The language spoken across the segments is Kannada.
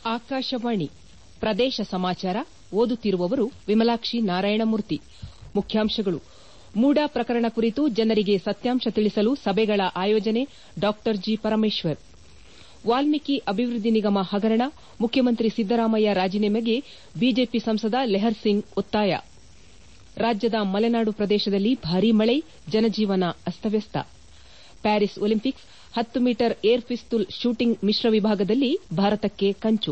ಆಕಾಶವಾಣಿ ಪ್ರದೇಶ ಸಮಾಚಾರ ಓದುತ್ತಿರುವವರು ವಿಮಲಾಕ್ಷಿ ನಾರಾಯಣಮೂರ್ತಿ ಮುಖ್ಯಾಂಶಗಳು ಮೂಡಾ ಪ್ರಕರಣ ಕುರಿತು ಜನರಿಗೆ ಸತ್ಯಾಂಶ ತಿಳಿಸಲು ಸಭೆಗಳ ಆಯೋಜನೆ ಡಾ ಜಿ ಪರಮೇಶ್ವರ್ ವಾಲ್ಮೀಕಿ ಅಭಿವೃದ್ದಿ ನಿಗಮ ಹಗರಣ ಮುಖ್ಯಮಂತ್ರಿ ಸಿದ್ದರಾಮಯ್ಯ ರಾಜೀನಾಮೆಗೆ ಬಿಜೆಪಿ ಸಂಸದ ಲೆಹರ್ ಸಿಂಗ್ ಒತ್ತಾಯ ರಾಜ್ಯದ ಮಲೆನಾಡು ಪ್ರದೇಶದಲ್ಲಿ ಭಾರೀ ಮಳೆ ಜನಜೀವನ ಅಸ್ತವ್ಯಸ್ತ ಪ್ಯಾರಿಸ್ ಒಲಿಂಪಿಕ್ಸ್ ಹತ್ತು ಮೀಟರ್ ಏರ್ ಪಿಸ್ತೂಲ್ ಶೂಟಿಂಗ್ ಮಿಶ್ರ ವಿಭಾಗದಲ್ಲಿ ಭಾರತಕ್ಕೆ ಕಂಚು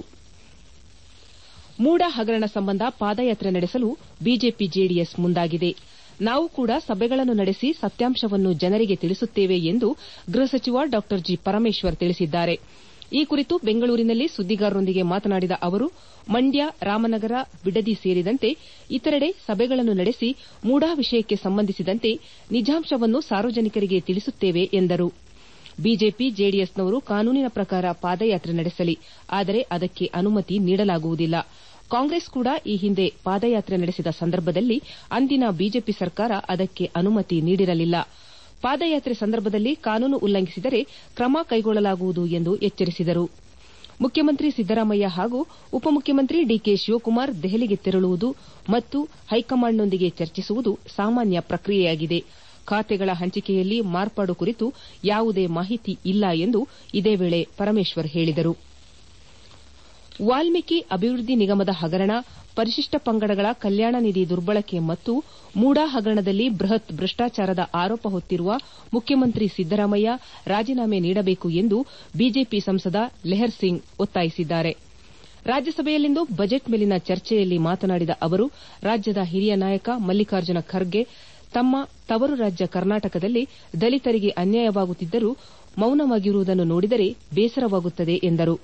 ಮೂಡಾ ಹಗರಣ ಸಂಬಂಧ ಪಾದಯಾತ್ರೆ ನಡೆಸಲು ಬಿಜೆಪಿ ಜೆಡಿಎಸ್ ಮುಂದಾಗಿದೆ ನಾವು ಕೂಡ ಸಭೆಗಳನ್ನು ನಡೆಸಿ ಸತ್ಯಾಂಶವನ್ನು ಜನರಿಗೆ ತಿಳಿಸುತ್ತೇವೆ ಎಂದು ಗೃಹ ಸಚಿವ ಡಾ ಜಿ ಪರಮೇಶ್ವರ್ ತಿಳಿಸಿದ್ದಾರೆ ಈ ಕುರಿತು ಬೆಂಗಳೂರಿನಲ್ಲಿ ಸುದ್ದಿಗಾರರೊಂದಿಗೆ ಮಾತನಾಡಿದ ಅವರು ಮಂಡ್ಯ ರಾಮನಗರ ಬಿಡದಿ ಸೇರಿದಂತೆ ಇತರೆಡೆ ಸಭೆಗಳನ್ನು ನಡೆಸಿ ಮೂಡಾ ವಿಷಯಕ್ಕೆ ಸಂಬಂಧಿಸಿದಂತೆ ನಿಜಾಂಶವನ್ನು ಸಾರ್ವಜನಿಕರಿಗೆ ತಿಳಿಸುತ್ತೇವೆ ಎಂದರು ಬಿಜೆಪಿ ಜೆಡಿಎಸ್ನವರು ಕಾನೂನಿನ ಪ್ರಕಾರ ಪಾದಯಾತ್ರೆ ನಡೆಸಲಿ ಆದರೆ ಅದಕ್ಕೆ ಅನುಮತಿ ನೀಡಲಾಗುವುದಿಲ್ಲ ಕಾಂಗ್ರೆಸ್ ಕೂಡ ಈ ಹಿಂದೆ ಪಾದಯಾತ್ರೆ ನಡೆಸಿದ ಸಂದರ್ಭದಲ್ಲಿ ಅಂದಿನ ಬಿಜೆಪಿ ಸರ್ಕಾರ ಅದಕ್ಕೆ ಅನುಮತಿ ನೀಡಿರಲಿಲ್ಲ ಪಾದಯಾತ್ರೆ ಸಂದರ್ಭದಲ್ಲಿ ಕಾನೂನು ಉಲ್ಲಂಘಿಸಿದರೆ ಕ್ರಮ ಕೈಗೊಳ್ಳಲಾಗುವುದು ಎಂದು ಎಚ್ಚರಿಸಿದರು ಮುಖ್ಯಮಂತ್ರಿ ಸಿದ್ದರಾಮಯ್ಯ ಹಾಗೂ ಉಪಮುಖ್ಯಮಂತ್ರಿ ಡಿಕೆ ಶಿವಕುಮಾರ್ ದೆಹಲಿಗೆ ತೆರಳುವುದು ಮತ್ತು ಹೈಕಮಾಂಡ್ನೊಂದಿಗೆ ಚರ್ಚಿಸುವುದು ಸಾಮಾನ್ಯ ಪ್ರಕ್ರಿಯೆಯಾಗಿದೆ ಖಾತೆಗಳ ಹಂಚಿಕೆಯಲ್ಲಿ ಮಾರ್ಪಾಡು ಕುರಿತು ಯಾವುದೇ ಮಾಹಿತಿ ಇಲ್ಲ ಎಂದು ಇದೇ ವೇಳೆ ಪರಮೇಶ್ವರ್ ಹೇಳಿದರು ವಾಲ್ಮೀಕಿ ಅಭಿವೃದ್ದಿ ನಿಗಮದ ಹಗರಣ ಪರಿಶಿಷ್ಟ ಪಂಗಡಗಳ ಕಲ್ಯಾಣ ನಿಧಿ ದುರ್ಬಳಕೆ ಮತ್ತು ಮೂಡಾ ಹಗರಣದಲ್ಲಿ ಬೃಹತ್ ಭ್ರಷ್ಟಾಚಾರದ ಆರೋಪ ಹೊತ್ತಿರುವ ಮುಖ್ಯಮಂತ್ರಿ ಸಿದ್ದರಾಮಯ್ಯ ರಾಜೀನಾಮೆ ನೀಡಬೇಕು ಎಂದು ಬಿಜೆಪಿ ಸಂಸದ ಲೆಹರ್ ಸಿಂಗ್ ಒತ್ತಾಯಿಸಿದ್ದಾರೆ ರಾಜ್ಯಸಭೆಯಲ್ಲಿಂದು ಬಜೆಟ್ ಮೇಲಿನ ಚರ್ಚೆಯಲ್ಲಿ ಮಾತನಾಡಿದ ಅವರು ರಾಜ್ಯದ ಹಿರಿಯ ನಾಯಕ ಮಲ್ಲಿಕಾರ್ಜುನ ಖರ್ಗೆ ತಮ್ಮ ತವರು ರಾಜ್ಯ ಕರ್ನಾಟಕದಲ್ಲಿ ದಲಿತರಿಗೆ ಅನ್ಯಾಯವಾಗುತ್ತಿದ್ದರೂ ಮೌನವಾಗಿರುವುದನ್ನು ನೋಡಿದರೆ ಬೇಸರವಾಗುತ್ತದೆ ಎಂದರು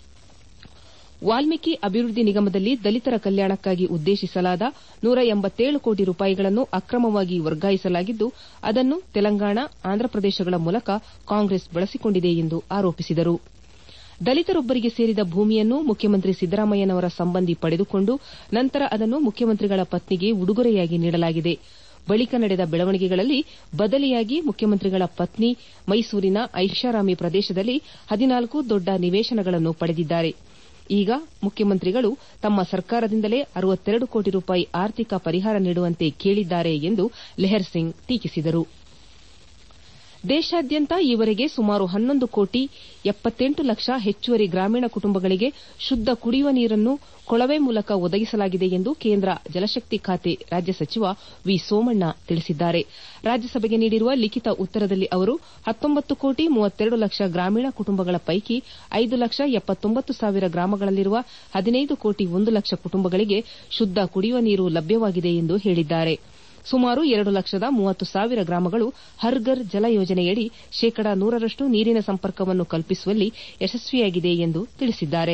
ವಾಲ್ಮೀಕಿ ಅಭಿವೃದ್ದಿ ನಿಗಮದಲ್ಲಿ ದಲಿತರ ಕಲ್ಯಾಣಕ್ಕಾಗಿ ಉದ್ದೇಶಿಸಲಾದ ನೂರ ಎಂಬತ್ತೇಳು ಕೋಟಿ ರೂಪಾಯಿಗಳನ್ನು ಅಕ್ರಮವಾಗಿ ವರ್ಗಾಯಿಸಲಾಗಿದ್ದು ಅದನ್ನು ತೆಲಂಗಾಣ ಆಂಧ್ರಪ್ರದೇಶಗಳ ಮೂಲಕ ಕಾಂಗ್ರೆಸ್ ಬಳಸಿಕೊಂಡಿದೆ ಎಂದು ಆರೋಪಿಸಿದರು ದಲಿತರೊಬ್ಬರಿಗೆ ಸೇರಿದ ಭೂಮಿಯನ್ನು ಮುಖ್ಯಮಂತ್ರಿ ಸಿದ್ದರಾಮಯ್ಯನವರ ಸಂಬಂಧಿ ಪಡೆದುಕೊಂಡು ನಂತರ ಅದನ್ನು ಮುಖ್ಯಮಂತ್ರಿಗಳ ಪತ್ನಿಗೆ ಉಡುಗೊರೆಯಾಗಿ ನೀಡಲಾಗಿದೆ ಬಳಿಕ ನಡೆದ ಬೆಳವಣಿಗೆಗಳಲ್ಲಿ ಬದಲಿಯಾಗಿ ಮುಖ್ಯಮಂತ್ರಿಗಳ ಪತ್ನಿ ಮೈಸೂರಿನ ಐಷಾರಾಮಿ ಪ್ರದೇಶದಲ್ಲಿ ಹದಿನಾಲ್ಕು ದೊಡ್ಡ ನಿವೇಶನಗಳನ್ನು ಪಡೆದಿದ್ದಾರೆ ಈಗ ಮುಖ್ಯಮಂತ್ರಿಗಳು ತಮ್ಮ ಸರ್ಕಾರದಿಂದಲೇ ಅರವತ್ತೆರಡು ಕೋಟಿ ರೂಪಾಯಿ ಆರ್ಥಿಕ ಪರಿಹಾರ ನೀಡುವಂತೆ ಕೇಳಿದ್ದಾರೆ ಎಂದು ಲೆಹರ್ ಸಿಂಗ್ ಟೀಕಿಸಿದರು ದೇಶಾದ್ಯಂತ ಈವರೆಗೆ ಸುಮಾರು ಹನ್ನೊಂದು ಕೋಟಿ ಎಪ್ಪತ್ತೆಂಟು ಲಕ್ಷ ಹೆಚ್ಚುವರಿ ಗ್ರಾಮೀಣ ಕುಟುಂಬಗಳಿಗೆ ಶುದ್ದ ಕುಡಿಯುವ ನೀರನ್ನು ಕೊಳವೆ ಮೂಲಕ ಒದಗಿಸಲಾಗಿದೆ ಎಂದು ಕೇಂದ್ರ ಜಲಶಕ್ತಿ ಖಾತೆ ರಾಜ್ಯ ಸಚಿವ ವಿ ಸೋಮಣ್ಣ ತಿಳಿಸಿದ್ದಾರೆ ರಾಜ್ಯಸಭೆಗೆ ನೀಡಿರುವ ಲಿಖಿತ ಉತ್ತರದಲ್ಲಿ ಅವರು ಹತ್ತೊಂಬತ್ತು ಕೋಟಿ ಮೂವತ್ತೆರಡು ಲಕ್ಷ ಗ್ರಾಮೀಣ ಕುಟುಂಬಗಳ ಪೈಕಿ ಐದು ಲಕ್ಷ ಎಪ್ಪತ್ತೊಂಬತ್ತು ಸಾವಿರ ಗ್ರಾಮಗಳಲ್ಲಿರುವ ಹದಿನೈದು ಕೋಟಿ ಒಂದು ಲಕ್ಷ ಕುಟುಂಬಗಳಿಗೆ ಶುದ್ದ ಕುಡಿಯುವ ನೀರು ಲಭ್ಯವಾಗಿದೆ ಎಂದು ಹೇಳಿದ್ದಾರೆ ಸುಮಾರು ಎರಡು ಲಕ್ಷದ ಮೂವತ್ತು ಸಾವಿರ ಗ್ರಾಮಗಳು ಹರ್ಘರ್ ಜಲ ಯೋಜನೆಯಡಿ ಶೇಕಡಾ ನೂರರಷ್ಟು ನೀರಿನ ಸಂಪರ್ಕವನ್ನು ಕಲ್ಪಿಸುವಲ್ಲಿ ಯಶಸ್ವಿಯಾಗಿದೆ ಎಂದು ತಿಳಿಸಿದ್ದಾರೆ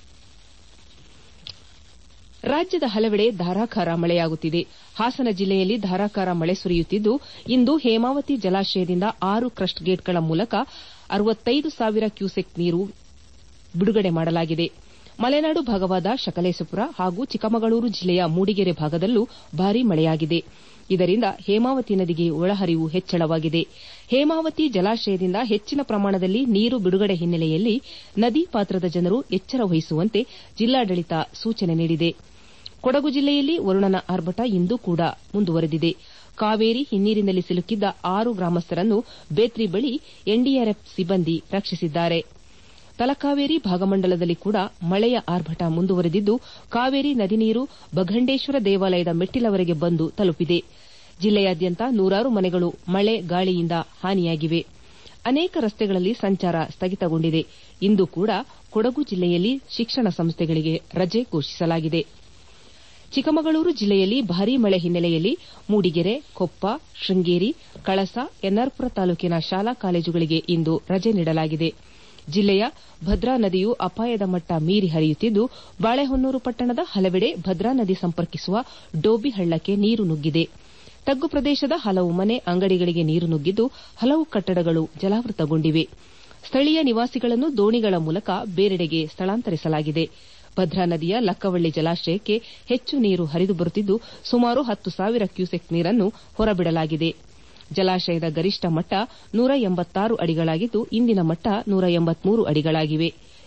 ರಾಜ್ಯದ ಹಲವೆಡೆ ಧಾರಾಕಾರ ಮಳೆಯಾಗುತ್ತಿದೆ ಹಾಸನ ಜಿಲ್ಲೆಯಲ್ಲಿ ಧಾರಾಕಾರ ಮಳೆ ಸುರಿಯುತ್ತಿದ್ದು ಇಂದು ಹೇಮಾವತಿ ಜಲಾಶಯದಿಂದ ಆರು ಕ್ರಸ್ಟ್ ಗೇಟ್ಗಳ ಮೂಲಕ ಅರವತ್ತೈದು ಸಾವಿರ ಕ್ಯೂಸೆಕ್ ನೀರು ಬಿಡುಗಡೆ ಮಾಡಲಾಗಿದೆ ಮಲೆನಾಡು ಭಾಗವಾದ ಶಕಲೇಶಪುರ ಹಾಗೂ ಚಿಕ್ಕಮಗಳೂರು ಜಿಲ್ಲೆಯ ಮೂಡಿಗೆರೆ ಭಾಗದಲ್ಲೂ ಭಾರೀ ಮಳೆಯಾಗಿದೆ ಇದರಿಂದ ಹೇಮಾವತಿ ನದಿಗೆ ಒಳಹರಿವು ಹೆಚ್ಚಳವಾಗಿದೆ ಹೇಮಾವತಿ ಜಲಾಶಯದಿಂದ ಹೆಚ್ಚಿನ ಪ್ರಮಾಣದಲ್ಲಿ ನೀರು ಬಿಡುಗಡೆ ಹಿನ್ನೆಲೆಯಲ್ಲಿ ನದಿ ಪಾತ್ರದ ಜನರು ಎಚ್ಚರ ವಹಿಸುವಂತೆ ಜಿಲ್ಲಾಡಳಿತ ಸೂಚನೆ ನೀಡಿದೆ ಕೊಡಗು ಜಿಲ್ಲೆಯಲ್ಲಿ ವರುಣನ ಆರ್ಭಟ ಇಂದೂ ಕೂಡ ಮುಂದುವರೆದಿದೆ ಕಾವೇರಿ ಹಿನ್ನೀರಿನಲ್ಲಿ ಸಿಲುಕಿದ್ದ ಆರು ಗ್ರಾಮಸ್ಥರನ್ನು ಬೇತ್ರಿ ಬಳಿ ಎನ್ಡಿಆರ್ಎಫ್ ಸಿಬ್ಬಂದಿ ರಕ್ಷಿಸಿದ್ದಾರೆ ತಲಕಾವೇರಿ ಭಾಗಮಂಡಲದಲ್ಲಿ ಕೂಡ ಮಳೆಯ ಆರ್ಭಟ ಮುಂದುವರೆದಿದ್ದು ಕಾವೇರಿ ನದಿ ನೀರು ಬಘಂಡೇಶ್ವರ ದೇವಾಲಯದ ಮೆಟ್ಟಿಲವರೆಗೆ ಬಂದು ತಲುಪಿದೆ ಜಿಲ್ಲೆಯಾದ್ಯಂತ ನೂರಾರು ಮನೆಗಳು ಮಳೆ ಗಾಳಿಯಿಂದ ಹಾನಿಯಾಗಿವೆ ಅನೇಕ ರಸ್ತೆಗಳಲ್ಲಿ ಸಂಚಾರ ಸ್ಥಗಿತಗೊಂಡಿದೆ ಇಂದು ಕೂಡ ಕೊಡಗು ಜಿಲ್ಲೆಯಲ್ಲಿ ಶಿಕ್ಷಣ ಸಂಸ್ಥೆಗಳಿಗೆ ರಜೆ ಘೋಷಿಸಲಾಗಿದೆ ಚಿಕ್ಕಮಗಳೂರು ಜಿಲ್ಲೆಯಲ್ಲಿ ಭಾರೀ ಮಳೆ ಹಿನ್ನೆಲೆಯಲ್ಲಿ ಮೂಡಿಗೆರೆ ಕೊಪ್ಪ ಶೃಂಗೇರಿ ಕಳಸ ಎನ್ಆರ್ಪುರ ತಾಲೂಕಿನ ಶಾಲಾ ಕಾಲೇಜುಗಳಿಗೆ ಇಂದು ರಜೆ ನೀಡಲಾಗಿದೆ ಜಿಲ್ಲೆಯ ಭದ್ರಾ ನದಿಯು ಅಪಾಯದ ಮಟ್ಟ ಮೀರಿ ಹರಿಯುತ್ತಿದ್ದು ಬಾಳೆಹೊನ್ನೂರು ಪಟ್ಟಣದ ಹಲವೆಡೆ ಭದ್ರಾ ನದಿ ಸಂಪರ್ಕಿಸುವ ಡೋಬಿ ಹಳ್ಳಕ್ಕೆ ನೀರು ನುಗ್ಗಿದೆ ತಗ್ಗು ಪ್ರದೇಶದ ಹಲವು ಮನೆ ಅಂಗಡಿಗಳಿಗೆ ನೀರು ನುಗ್ಗಿದ್ದು ಹಲವು ಕಟ್ಟಡಗಳು ಜಲಾವೃತಗೊಂಡಿವೆ ಸ್ಥಳೀಯ ನಿವಾಸಿಗಳನ್ನು ದೋಣಿಗಳ ಮೂಲಕ ಬೇರೆಡೆಗೆ ಸ್ಥಳಾಂತರಿಸಲಾಗಿದೆ ಭದ್ರಾ ನದಿಯ ಲಕ್ಕವಳ್ಳಿ ಜಲಾಶಯಕ್ಕೆ ಹೆಚ್ಚು ನೀರು ಹರಿದು ಬರುತ್ತಿದ್ದು ಸುಮಾರು ಹತ್ತು ಸಾವಿರ ಕ್ಯೂಸೆಕ್ ನೀರನ್ನು ಹೊರಬಿಡಲಾಗಿದೆ ಜಲಾಶಯದ ಗರಿಷ್ಠ ಮಟ್ಟ ನೂರ ಎಂಬತ್ತಾರು ಅಡಿಗಳಾಗಿದ್ದು ಇಂದಿನ ಮಟ್ಟ ನೂರ ಎಂಬತ್ಮೂರು ಅಡಿಗಳಾಗಿವೆ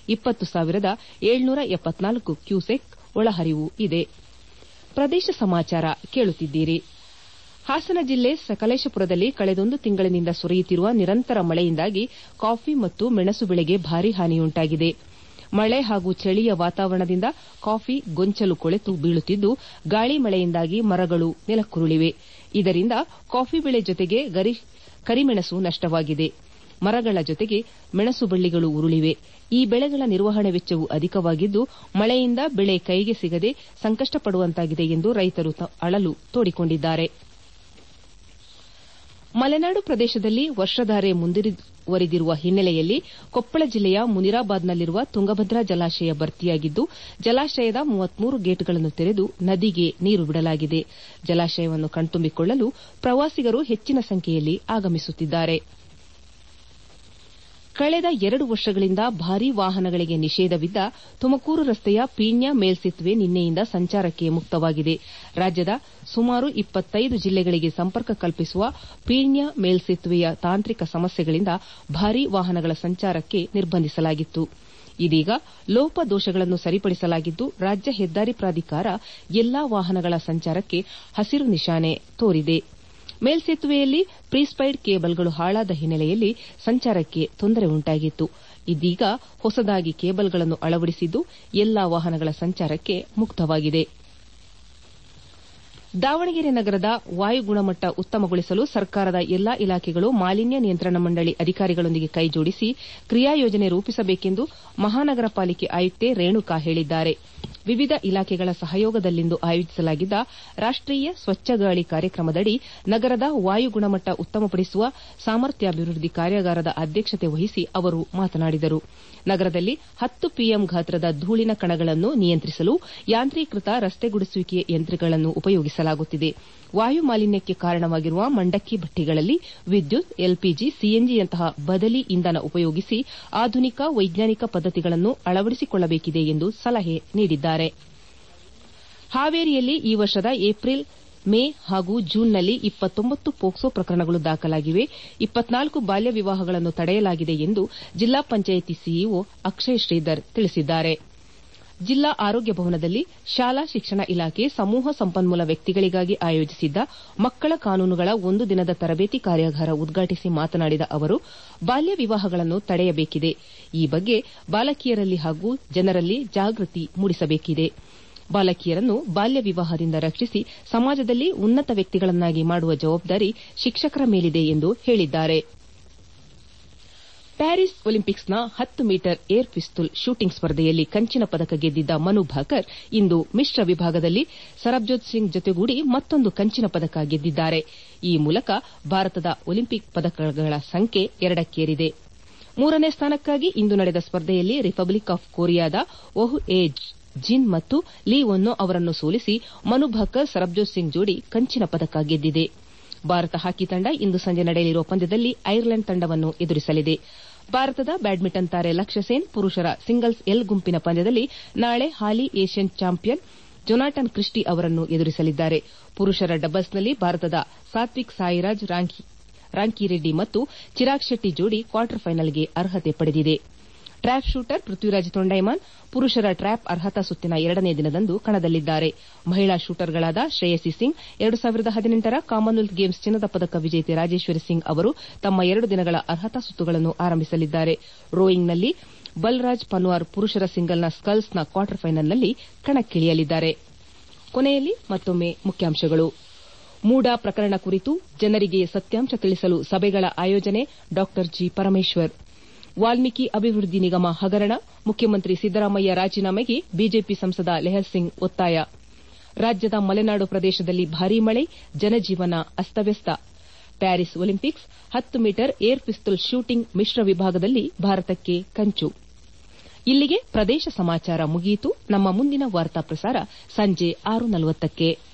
ಇಪ್ಪತ್ತು ಸಾವಿರದ ಏಳ್ನೂರ ಎಪ್ಪತ್ನಾಲ್ಕು ಕ್ಯೂಸೆಕ್ ಒಳಹರಿವು ಇದೆ ಪ್ರದೇಶ ಸಮಾಚಾರ ಕೇಳುತ್ತಿದ್ದೀರಿ ಹಾಸನ ಜಿಲ್ಲೆ ಸಕಲೇಶಪುರದಲ್ಲಿ ಕಳೆದೊಂದು ತಿಂಗಳಿನಿಂದ ಸುರಿಯುತ್ತಿರುವ ನಿರಂತರ ಮಳೆಯಿಂದಾಗಿ ಕಾಫಿ ಮತ್ತು ಮೆಣಸು ಬೆಳೆಗೆ ಭಾರೀ ಹಾನಿಯುಂಟಾಗಿದೆ ಮಳೆ ಹಾಗೂ ಚಳಿಯ ವಾತಾವರಣದಿಂದ ಕಾಫಿ ಗೊಂಚಲು ಕೊಳೆತು ಬೀಳುತ್ತಿದ್ದು ಗಾಳಿ ಮಳೆಯಿಂದಾಗಿ ಮರಗಳು ನೆಲಕ್ಕುರುಳಿವೆ ಇದರಿಂದ ಕಾಫಿ ಬೆಳೆ ಜೊತೆಗೆ ಕರಿಮೆಣಸು ನಷ್ಟವಾಗಿದೆ ಮರಗಳ ಜೊತೆಗೆ ಮೆಣಸು ಬಳ್ಳಿಗಳು ಉರುಳಿವೆ ಈ ಬೆಳೆಗಳ ನಿರ್ವಹಣೆ ವೆಚ್ಚವೂ ಅಧಿಕವಾಗಿದ್ದು ಮಳೆಯಿಂದ ಬೆಳೆ ಕೈಗೆ ಸಿಗದೆ ಸಂಕಷ್ಟಪಡುವಂತಾಗಿದೆ ಎಂದು ರೈತರು ಅಳಲು ತೋಡಿಕೊಂಡಿದ್ದಾರೆ ಮಲೆನಾಡು ಪ್ರದೇಶದಲ್ಲಿ ವರ್ಷಧಾರೆ ಮುಂದುವರಿದಿರುವ ಹಿನ್ನೆಲೆಯಲ್ಲಿ ಕೊಪ್ಪಳ ಜಿಲ್ಲೆಯ ಮುನಿರಾಬಾದ್ನಲ್ಲಿರುವ ತುಂಗಭದ್ರಾ ಜಲಾಶಯ ಭರ್ತಿಯಾಗಿದ್ದು ಜಲಾಶಯದ ಮೂವತ್ಮೂರು ಗೇಟ್ಗಳನ್ನು ತೆರೆದು ನದಿಗೆ ನೀರು ಬಿಡಲಾಗಿದೆ ಜಲಾಶಯವನ್ನು ಕಣ್ತುಂಬಿಕೊಳ್ಳಲು ಪ್ರವಾಸಿಗರು ಹೆಚ್ಚಿನ ಸಂಖ್ಯೆಯಲ್ಲಿ ಆಗಮಿಸುತ್ತಿದ್ದಾರೆ ಕಳೆದ ಎರಡು ವರ್ಷಗಳಿಂದ ಭಾರೀ ವಾಹನಗಳಿಗೆ ನಿಷೇಧವಿದ್ದ ತುಮಕೂರು ರಸ್ತೆಯ ಪೀಣ್ಯ ಮೇಲ್ಸೇತುವೆ ನಿನ್ನೆಯಿಂದ ಸಂಚಾರಕ್ಕೆ ಮುಕ್ತವಾಗಿದೆ ರಾಜ್ಯದ ಸುಮಾರು ಇಪ್ಪತ್ತೈದು ಜಿಲ್ಲೆಗಳಿಗೆ ಸಂಪರ್ಕ ಕಲ್ಪಿಸುವ ಪೀಣ್ಯ ಮೇಲ್ಸೇತುವೆಯ ತಾಂತ್ರಿಕ ಸಮಸ್ಯೆಗಳಿಂದ ಭಾರೀ ವಾಹನಗಳ ಸಂಚಾರಕ್ಕೆ ನಿರ್ಬಂಧಿಸಲಾಗಿತ್ತು ಇದೀಗ ಲೋಪದೋಷಗಳನ್ನು ಸರಿಪಡಿಸಲಾಗಿದ್ದು ರಾಜ್ಯ ಹೆದ್ದಾರಿ ಪ್ರಾಧಿಕಾರ ಎಲ್ಲಾ ವಾಹನಗಳ ಸಂಚಾರಕ್ಕೆ ಹಸಿರು ನಿಶಾನೆ ತೋರಿದೆ ಮೇಲ್ಸೇತುವೆಯಲ್ಲಿ ಪ್ರೀಸ್ಪೈಡ್ ಕೇಬಲ್ಗಳು ಹಾಳಾದ ಹಿನ್ನೆಲೆಯಲ್ಲಿ ಸಂಚಾರಕ್ಕೆ ತೊಂದರೆ ಉಂಟಾಗಿತ್ತು ಇದೀಗ ಹೊಸದಾಗಿ ಕೇಬಲ್ಗಳನ್ನು ಅಳವಡಿಸಿದ್ದು ಎಲ್ಲಾ ವಾಹನಗಳ ಸಂಚಾರಕ್ಕೆ ಮುಕ್ತವಾಗಿದೆ ದಾವಣಗೆರೆ ನಗರದ ವಾಯು ಗುಣಮಟ್ಟ ಉತ್ತಮಗೊಳಿಸಲು ಸರ್ಕಾರದ ಎಲ್ಲಾ ಇಲಾಖೆಗಳು ಮಾಲಿನ್ಯ ನಿಯಂತ್ರಣ ಮಂಡಳಿ ಅಧಿಕಾರಿಗಳೊಂದಿಗೆ ಕೈಜೋಡಿಸಿ ಕ್ರಿಯಾಯೋಜನೆ ರೂಪಿಸಬೇಕೆಂದು ಮಹಾನಗರ ಪಾಲಿಕೆ ಆಯುಕ್ತೆ ರೇಣುಕಾ ಹೇಳಿದ್ದಾರೆ ವಿವಿಧ ಇಲಾಖೆಗಳ ಸಹಯೋಗದಲ್ಲಿಂದು ಆಯೋಜಿಸಲಾಗಿದ್ದ ರಾಷ್ಟೀಯ ಸ್ವಚ್ಛ ಗಾಳಿ ಕಾರ್ಯಕ್ರಮದಡಿ ನಗರದ ವಾಯು ಗುಣಮಟ್ಟ ಉತ್ತಮಪಡಿಸುವ ಸಾಮರ್ಥ್ಯಾಭಿವೃದ್ಧಿ ಕಾರ್ಯಾಗಾರದ ಅಧ್ಯಕ್ಷತೆ ವಹಿಸಿ ಅವರು ಮಾತನಾಡಿದರು ನಗರದಲ್ಲಿ ಹತ್ತು ಪಿಎಂ ಗಾತ್ರದ ಧೂಳಿನ ಕಣಗಳನ್ನು ನಿಯಂತ್ರಿಸಲು ಯಾಂತ್ರೀಕೃತ ರಸ್ತೆ ಗುಡಿಸುವಿಕೆ ಯಂತ್ರಗಳನ್ನು ಉಪಯೋಗಿಸಲಾಗುತ್ತಿದೆ ವಾಯು ಮಾಲಿನ್ಯಕ್ಕೆ ಕಾರಣವಾಗಿರುವ ಮಂಡಕ್ಕಿ ಭಟ್ಟಿಗಳಲ್ಲಿ ವಿದ್ಯುತ್ ಎಲ್ಪಿಜಿ ಸಿಎನ್ಜಿಯಂತಹ ಬದಲಿ ಇಂಧನ ಉಪಯೋಗಿಸಿ ಆಧುನಿಕ ವೈಜ್ಞಾನಿಕ ಪದ್ದತಿಗಳನ್ನು ಅಳವಡಿಸಿಕೊಳ್ಳಬೇಕಿದೆ ಎಂದು ಸಲಹೆ ನೀಡಿದ್ದಾರೆ ಹಾವೇರಿಯಲ್ಲಿ ಈ ವರ್ಷದ ಏಪ್ರಿಲ್ ಮೇ ಹಾಗೂ ಜೂನ್ನಲ್ಲಿ ಇಪ್ಪತ್ತೊಂಬತ್ತು ಪೋಕ್ಸೋ ಪ್ರಕರಣಗಳು ದಾಖಲಾಗಿವೆ ಇಪ್ಪತ್ನಾಲ್ಕು ಬಾಲ್ಯ ವಿವಾಹಗಳನ್ನು ತಡೆಯಲಾಗಿದೆ ಎಂದು ಜಿಲ್ಲಾ ಪಂಚಾಯಿತಿ ಸಿಇಒ ಅಕ್ಷಯ್ ಶ್ರೀಧರ್ ತಿಳಿಸಿದ್ದಾರೆ ಜಿಲ್ಲಾ ಆರೋಗ್ಯ ಭವನದಲ್ಲಿ ಶಾಲಾ ಶಿಕ್ಷಣ ಇಲಾಖೆ ಸಮೂಹ ಸಂಪನ್ಮೂಲ ವ್ಯಕ್ತಿಗಳಿಗಾಗಿ ಆಯೋಜಿಸಿದ್ದ ಮಕ್ಕಳ ಕಾನೂನುಗಳ ಒಂದು ದಿನದ ತರಬೇತಿ ಕಾರ್ಯಾಗಾರ ಉದ್ಘಾಟಿಸಿ ಮಾತನಾಡಿದ ಅವರು ಬಾಲ್ಯ ವಿವಾಹಗಳನ್ನು ತಡೆಯಬೇಕಿದೆ ಈ ಬಗ್ಗೆ ಬಾಲಕಿಯರಲ್ಲಿ ಹಾಗೂ ಜನರಲ್ಲಿ ಜಾಗೃತಿ ಮೂಡಿಸಬೇಕಿದೆ ಬಾಲಕಿಯರನ್ನು ಬಾಲ್ಯ ವಿವಾಹದಿಂದ ರಕ್ಷಿಸಿ ಸಮಾಜದಲ್ಲಿ ಉನ್ನತ ವ್ಯಕ್ತಿಗಳನ್ನಾಗಿ ಮಾಡುವ ಜವಾಬ್ದಾರಿ ಶಿಕ್ಷಕರ ಮೇಲಿದೆ ಎಂದು ಹೇಳಿದ್ದಾರೆ ಪ್ಯಾರಿಸ್ ಒಲಿಂಪಿಕ್ಸ್ನ ಹತ್ತು ಮೀಟರ್ ಏರ್ ಪಿಸ್ತೂಲ್ ಶೂಟಿಂಗ್ ಸ್ಪರ್ಧೆಯಲ್ಲಿ ಕಂಚಿನ ಪದಕ ಗೆದ್ದಿದ್ದ ಮನು ಭಾಕರ್ ಇಂದು ಮಿಶ್ರ ವಿಭಾಗದಲ್ಲಿ ಸರಬ್ಜೋತ್ ಸಿಂಗ್ ಜೊತೆಗೂಡಿ ಮತ್ತೊಂದು ಕಂಚಿನ ಪದಕ ಗೆದ್ದಿದ್ದಾರೆ ಈ ಮೂಲಕ ಭಾರತದ ಒಲಿಂಪಿಕ್ ಪದಕಗಳ ಸಂಖ್ಯೆ ಎರಡಕ್ಕೇರಿದೆ ಮೂರನೇ ಸ್ಥಾನಕ್ಕಾಗಿ ಇಂದು ನಡೆದ ಸ್ಪರ್ಧೆಯಲ್ಲಿ ರಿಪಬ್ಲಿಕ್ ಆಫ್ ಕೊರಿಯಾದ ಒಹ್ ಎ ಜಿನ್ ಮತ್ತು ಲೀ ಒನ್ನೊ ಅವರನ್ನು ಸೋಲಿಸಿ ಮನು ಭಾಕರ್ ಸರಬ್ಜೋತ್ ಸಿಂಗ್ ಜೋಡಿ ಕಂಚಿನ ಪದಕ ಗೆದ್ದಿದೆ ಭಾರತ ಹಾಕಿ ತಂಡ ಇಂದು ಸಂಜೆ ನಡೆಯಲಿರುವ ಪಂದ್ಯದಲ್ಲಿ ಐರ್ಲೆಂಡ್ ತಂಡವನ್ನು ಎದುರಿಸಲಿದೆ ಭಾರತದ ಬ್ಯಾಡ್ಮಿಂಟನ್ ತಾರೆ ಲಕ್ಷ್ಯ ಸೇನ್ ಪುರುಷರ ಸಿಂಗಲ್ಸ್ ಎಲ್ ಗುಂಪಿನ ಪಂದ್ಯದಲ್ಲಿ ನಾಳೆ ಹಾಲಿ ಏಷ್ಯನ್ ಚಾಂಪಿಯನ್ ಜೊನಾಟನ್ ಕ್ರಿಸ್ಟಿ ಅವರನ್ನು ಎದುರಿಸಲಿದ್ದಾರೆ ಪುರುಷರ ಡಬಲ್ಸ್ನಲ್ಲಿ ಭಾರತದ ಸಾತ್ವಿಕ್ ಸಾಯಿರಾಜ್ ರಾಂಕಿರೆಡ್ಡಿ ಮತ್ತು ಚಿರಾಗ್ ಶೆಟ್ಟಿ ಜೋಡಿ ಕ್ವಾರ್ಟರ್ ಫೈನಲ್ಗೆ ಅರ್ಹತೆ ಪಡೆದಿದೆ ಟ್ರ್ಯಾಪ್ ಶೂಟರ್ ಪೃಥ್ವಿರಾಜ್ ತೊಂಡೈಮಾನ್ ಪುರುಷರ ಟ್ರ್ಯಾಪ್ ಅರ್ಹತಾ ಸುತ್ತಿನ ಎರಡನೇ ದಿನದಂದು ಕಣದಲ್ಲಿದ್ದಾರೆ ಮಹಿಳಾ ಶೂಟರ್ಗಳಾದ ಶ್ರೇಯಸಿ ಸಿಂಗ್ ಎರಡು ಸಾವಿರದ ಹದಿನೆಂಟರ ಕಾಮನ್ವೆಲ್ತ್ ಗೇಮ್ಸ್ ಚಿನ್ನದ ಪದಕ ವಿಜೇತೆ ರಾಜೇಶ್ವರಿ ಸಿಂಗ್ ಅವರು ತಮ್ಮ ಎರಡು ದಿನಗಳ ಅರ್ಹತಾ ಸುತ್ತುಗಳನ್ನು ಆರಂಭಿಸಲಿದ್ದಾರೆ ರೋಯಿಂಗ್ನಲ್ಲಿ ಬಲ್ರಾಜ್ ಪನ್ವಾರ್ ಪುರುಷರ ಸಿಂಗಲ್ನ ಸ್ಕಲ್ಸ್ನ ಕ್ವಾರ್ಟರ್ ಫೈನಲ್ನಲ್ಲಿ ಕಣಕ್ಕಿಳಿಯಲಿದ್ದಾರೆ ಕೊನೆಯಲ್ಲಿ ಮತ್ತೊಮ್ಮೆ ಮುಖ್ಯಾಂಶಗಳು ಮೂಡಾ ಪ್ರಕರಣ ಕುರಿತು ಜನರಿಗೆ ಸತ್ಯಾಂಶ ತಿಳಿಸಲು ಸಭೆಗಳ ಆಯೋಜನೆ ಡಾ ಜಿ ಪರಮೇಶ್ವರ್ ವಾಲ್ಮೀಕಿ ಅಭಿವೃದ್ಧಿ ನಿಗಮ ಹಗರಣ ಮುಖ್ಯಮಂತ್ರಿ ಸಿದ್ದರಾಮಯ್ಯ ರಾಜೀನಾಮೆಗೆ ಬಿಜೆಪಿ ಸಂಸದ ಲೆಹರ್ ಸಿಂಗ್ ಒತ್ತಾಯ ರಾಜ್ಯದ ಮಲೆನಾಡು ಪ್ರದೇಶದಲ್ಲಿ ಭಾರೀ ಮಳೆ ಜನಜೀವನ ಅಸ್ತವ್ಯಸ್ತ ಪ್ಯಾರಿಸ್ ಒಲಿಂಪಿಕ್ಸ್ ಹತ್ತು ಮೀಟರ್ ಏರ್ ಪಿಸ್ತೂಲ್ ಶೂಟಿಂಗ್ ಮಿಶ್ರ ವಿಭಾಗದಲ್ಲಿ ಭಾರತಕ್ಕೆ ಕಂಚು ಇಲ್ಲಿಗೆ ಪ್ರದೇಶ ಸಮಾಚಾರ ಮುಗಿಯಿತು ನಮ್ಮ ಮುಂದಿನ ವಾರ್ತಾ ಪ್ರಸಾರ ಸಂಜೆ ಆರು ನಲವತ್ತಕ್ಕೆ